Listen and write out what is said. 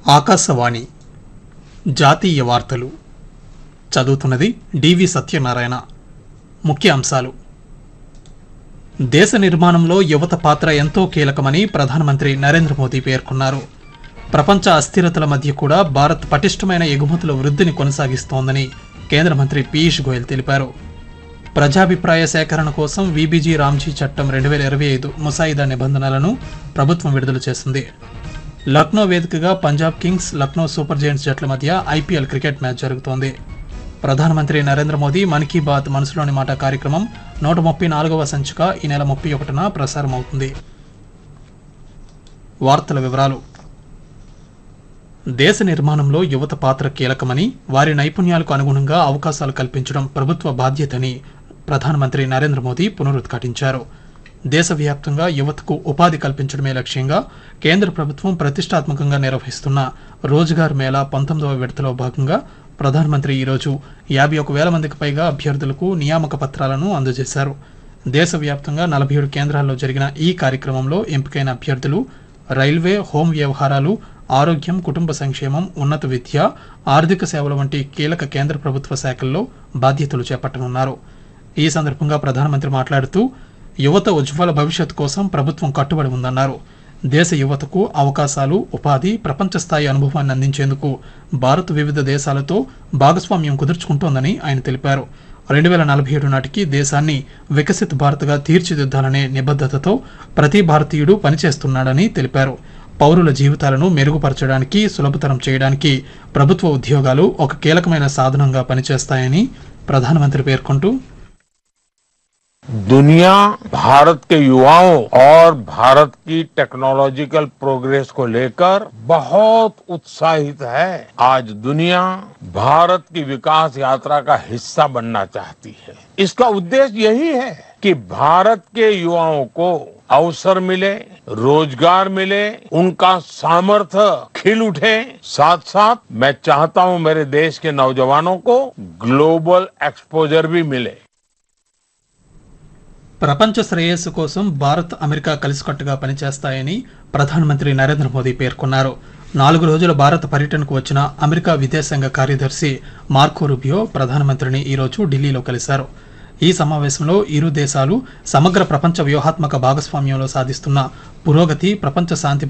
ఆకాశవాణి జాతీయ వార్తలు చదువుతున్నది డివి సత్యనారాయణ ముఖ్య అంశాలు దేశ నిర్మాణంలో యువత పాత్ర ఎంతో కీలకమని ప్రధానమంత్రి నరేంద్ర మోదీ పేర్కొన్నారు ప్రపంచ అస్థిరతల మధ్య కూడా భారత్ పటిష్టమైన ఎగుమతుల వృద్ధిని కొనసాగిస్తోందని కేంద్ర మంత్రి పీయూష్ గోయల్ తెలిపారు ప్రజాభిప్రాయ సేకరణ కోసం వీబీజీ రామ్జీ చట్టం రెండు వేల ఇరవై ఐదు ముసాయిదా నిబంధనలను ప్రభుత్వం విడుదల చేసింది లక్నో వేదికగా Punjab Kings Lucknow Super Giants జట్ల మధ్య ఐపీఎల్ క్రికెట్ మ్యాచ్ జరుగుతోంది ప్రధానమంత్రి నరేంద్ర మోదీ మన్ కీ బాత్ మనసులోని మాట కార్యక్రమం నూట ముప్పై నాలుగవ సంచిక ఈ నెల ముప్పై ఒకటిన ప్రసారం అవుతుంది వార్తల వివరాలు దేశ నిర్మాణంలో యువత పాత్ర కీలకమని వారి నైపుణ్యాలకు అనుగుణంగా అవకాశాలు కల్పించడం ప్రభుత్వ బాధ్యతని ప్రధానమంత్రి నరేంద్ర మోదీ పునరుద్ఘాటించారు దేశవ్యాప్తంగా యువతకు ఉపాధి కల్పించడమే లక్ష్యంగా కేంద్ర ప్రభుత్వం ప్రతిష్టాత్మకంగా నిర్వహిస్తున్న రోజ్గార్ మేళా పంతొమ్మిదవ విడతలో భాగంగా ప్రధానమంత్రి ఈరోజు యాభై ఒక వేల మందికి పైగా అభ్యర్థులకు నియామక పత్రాలను అందజేశారు దేశవ్యాప్తంగా నలభై ఏడు కేంద్రాల్లో జరిగిన ఈ కార్యక్రమంలో ఎంపికైన అభ్యర్థులు రైల్వే హోం వ్యవహారాలు ఆరోగ్యం కుటుంబ సంక్షేమం ఉన్నత విద్య ఆర్థిక సేవల వంటి కీలక కేంద్ర ప్రభుత్వ శాఖల్లో బాధ్యతలు చేపట్టనున్నారు ఈ సందర్భంగా ప్రధానమంత్రి మాట్లాడుతూ యువత ఉజ్వల భవిష్యత్తు కోసం ప్రభుత్వం కట్టుబడి ఉందన్నారు దేశ యువతకు అవకాశాలు ఉపాధి ప్రపంచ స్థాయి అనుభవాన్ని అందించేందుకు భారత్ వివిధ దేశాలతో భాగస్వామ్యం కుదుర్చుకుంటోందని ఆయన తెలిపారు రెండు వేల నలభై ఏడు నాటికి దేశాన్ని వికసిత్ భారత్గా తీర్చిదిద్దాలనే నిబద్ధతతో ప్రతి భారతీయుడు పనిచేస్తున్నాడని తెలిపారు పౌరుల జీవితాలను మెరుగుపరచడానికి సులభతరం చేయడానికి ప్రభుత్వ ఉద్యోగాలు ఒక కీలకమైన సాధనంగా పనిచేస్తాయని ప్రధానమంత్రి పేర్కొంటూ दुनिया भारत के युवाओं और भारत की टेक्नोलॉजिकल प्रोग्रेस को लेकर बहुत उत्साहित है आज दुनिया भारत की विकास यात्रा का हिस्सा बनना चाहती है इसका उद्देश्य यही है कि भारत के युवाओं को अवसर मिले रोजगार मिले उनका सामर्थ्य खिल उठे साथ साथ मैं चाहता हूं मेरे देश के नौजवानों को ग्लोबल एक्सपोजर भी मिले ప్రపంచ శ్రేయస్సు కోసం భారత్ అమెరికా కలిసికట్టుగా పనిచేస్తాయని ప్రధానమంత్రి నరేంద్ర మోదీ పేర్కొన్నారు నాలుగు రోజుల భారత పర్యటనకు వచ్చిన అమెరికా విదేశాంగ కార్యదర్శి మార్కో రుబియో ప్రధానమంత్రిని ఈరోజు ఢిల్లీలో కలిశారు ఈ సమావేశంలో ఇరు దేశాలు సమగ్ర ప్రపంచ వ్యూహాత్మక భాగస్వామ్యంలో సాధిస్తున్న పురోగతి ప్రపంచ శాంతి